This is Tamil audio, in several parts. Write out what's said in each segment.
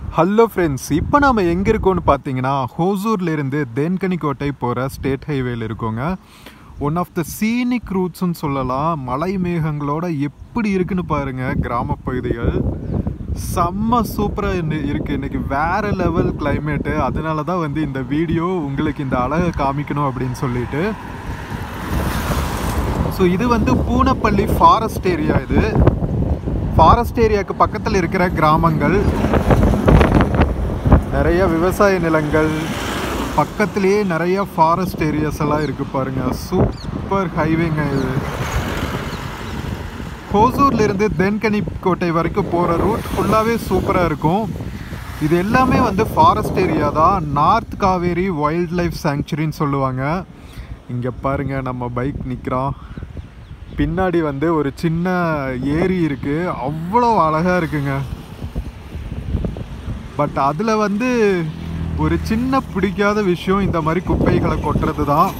ஹலோ ஃப்ரெண்ட்ஸ் இப்போ நாம் எங்கே இருக்கோம்னு பார்த்தீங்கன்னா ஹோசூர்லேருந்து தேன்கனி கோட்டை போகிற ஸ்டேட் ஹைவேல இருக்கோங்க ஒன் ஆஃப் த சீனிக் ரூட்ஸ்னு சொல்லலாம் மலை மேகங்களோட எப்படி இருக்குன்னு பாருங்க கிராம பகுதிகள் செம்ம சூப்பராக இருக்குது இன்னைக்கு வேற லெவல் கிளைமேட்டு அதனால தான் வந்து இந்த வீடியோ உங்களுக்கு இந்த அழகை காமிக்கணும் அப்படின்னு சொல்லிட்டு ஸோ இது வந்து பூனப்பள்ளி ஃபாரஸ்ட் ஏரியா இது ஃபாரஸ்ட் ஏரியாவுக்கு பக்கத்தில் இருக்கிற கிராமங்கள் நிறைய விவசாய நிலங்கள் பக்கத்திலேயே நிறைய ஃபாரஸ்ட் ஏரியாஸ் எல்லாம் இருக்கு பாருங்க சூப்பர் ஹைவேங்க இது ஹோசூர்லேருந்து தென்கனி கோட்டை வரைக்கும் போகிற ரூட் ஃபுல்லாகவே சூப்பராக இருக்கும் இது எல்லாமே வந்து ஃபாரஸ்ட் ஏரியா தான் நார்த் காவேரி வைல்ட் லைஃப் சாங்சுரின்னு சொல்லுவாங்க இங்கே பாருங்க நம்ம பைக் நிற்கிறோம் பின்னாடி வந்து ஒரு சின்ன ஏரி இருக்குது அவ்வளோ அழகாக இருக்குங்க பட் அதில் வந்து ஒரு சின்ன பிடிக்காத விஷயம் இந்த மாதிரி குப்பைகளை கொட்டுறது தான்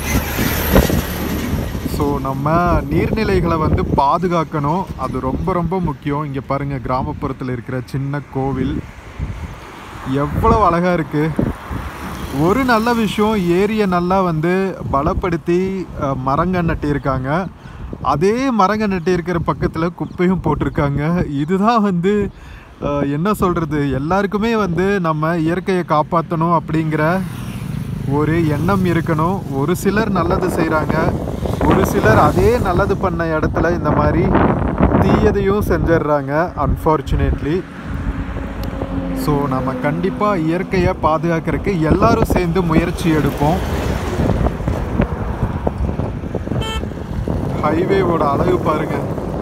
ஸோ நம்ம நீர்நிலைகளை வந்து பாதுகாக்கணும் அது ரொம்ப ரொம்ப முக்கியம் இங்கே பாருங்கள் கிராமப்புறத்தில் இருக்கிற சின்ன கோவில் எவ்வளோ அழகாக இருக்குது ஒரு நல்ல விஷயம் ஏரியை நல்லா வந்து பலப்படுத்தி அஹ், மரங்க நட்டியிருக்காங்க அதே மரங்க நட்டி இருக்கிற பக்கத்தில் குப்பையும் போட்டிருக்காங்க இதுதான் வந்து அஹ், என்ன சொல்கிறது எல்லாருக்குமே வந்து நம்ம இயற்கையை காப்பாற்றணும் அப்படிங்கிற ஒரு எண்ணம் இருக்கணும் ஒரு சிலர் நல்லது செய்கிறாங்க ஒரு சிலர் அதே நல்லது பண்ண இடத்துல இந்த மாதிரி தீயதையும் செஞ்சிடுறாங்க அன்ஃபார்ச்சுனேட்லி ஸோ நம்ம கண்டிப்பாக இயற்கையை பாதுகாக்கிறதுக்கு எல்லாரும் சேர்ந்து முயற்சி எடுப்போம் ஹைவேவோட அழகு பாருங்க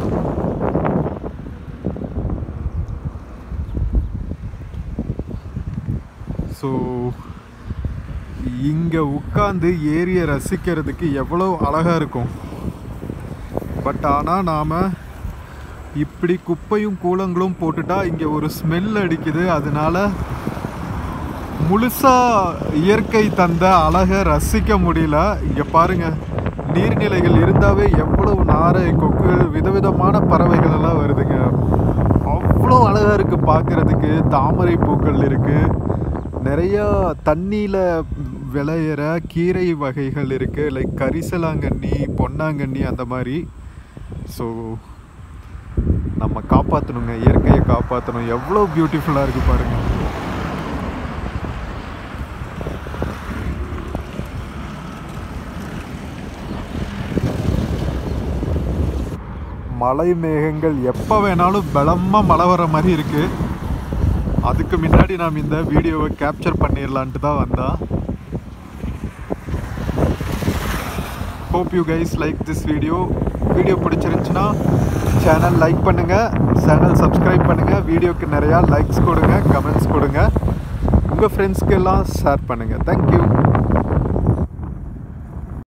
ஸோ இங்கே உட்காந்து ஏரியை ரசிக்கிறதுக்கு எவ்வளோ அழகாக இருக்கும் பட் ஆனால் நாம் இப்படி குப்பையும் கூலங்களும் போட்டுட்டா இங்கே ஒரு ஸ்மெல் அடிக்குது அதனால முழுசா இயற்கை தந்த அழகை ரசிக்க முடியல இங்கே பாருங்க நீர்நிலைகள் இருந்தாவே எவ்வளவு நாரை கொக்குகள் விதவிதமான பறவைகள் எல்லாம் வருதுங்க அவ்வளோ அழகாக இருக்குது பார்க்குறதுக்கு தாமரை பூக்கள் இருக்குது நிறையா தண்ணியில் விளையிற கீரை வகைகள் இருக்குது லைக் கரிசலாங்கண்ணி பொன்னாங்கண்ணி அந்த மாதிரி ஸோ நம்ம காப்பாற்றணுங்க இயற்கையை காப்பாற்றணும் எவ்வளோ பியூட்டிஃபுல்லாக இருக்குது பாருங்க மலை மேகங்கள் எப்போ வேணாலும் பலமாக மழை வர மாதிரி இருக்கு அதுக்கு முன்னாடி நாம் இந்த வீடியோவை கேப்சர் பண்ணிடலான்ட்டு தான் வந்தா hope you guys like this video video பிடிச்சிருந்துச்சுன்னா சேனல் லைக் பண்ணுங்கள் சேனல் சப்ஸ்கிரைப் பண்ணுங்கள் வீடியோக்கு நிறையா லைக்ஸ் கொடுங்க கமெண்ட்ஸ் கொடுங்க உங்கள் ஃப்ரெண்ட்ஸ்க்கு எல்லாம் ஷேர் பண்ணுங்கள் தேங்க்யூ